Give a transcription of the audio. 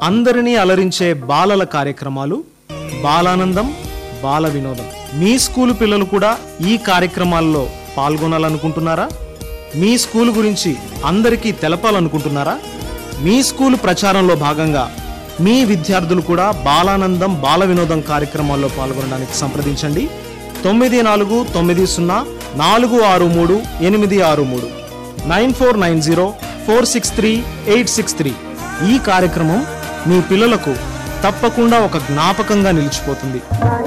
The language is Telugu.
అందరినీ అలరించే బాలల కార్యక్రమాలు బాలానందం బాల వినోదం మీ స్కూలు పిల్లలు కూడా ఈ కార్యక్రమాల్లో పాల్గొనాలనుకుంటున్నారా మీ స్కూల్ గురించి అందరికీ తెలపాలనుకుంటున్నారా మీ స్కూలు ప్రచారంలో భాగంగా మీ విద్యార్థులు కూడా బాలానందం బాల వినోదం కార్యక్రమాల్లో పాల్గొనడానికి సంప్రదించండి తొమ్మిది నాలుగు తొమ్మిది సున్నా నాలుగు ఆరు మూడు ఎనిమిది ఆరు మూడు nine four nine zero four six three eight six three ఈ కార్యక్రమం మీ పిల్లలకు తప్పకుండా ఒక జ్ఞాపకంగా నిలిచిపోతుంది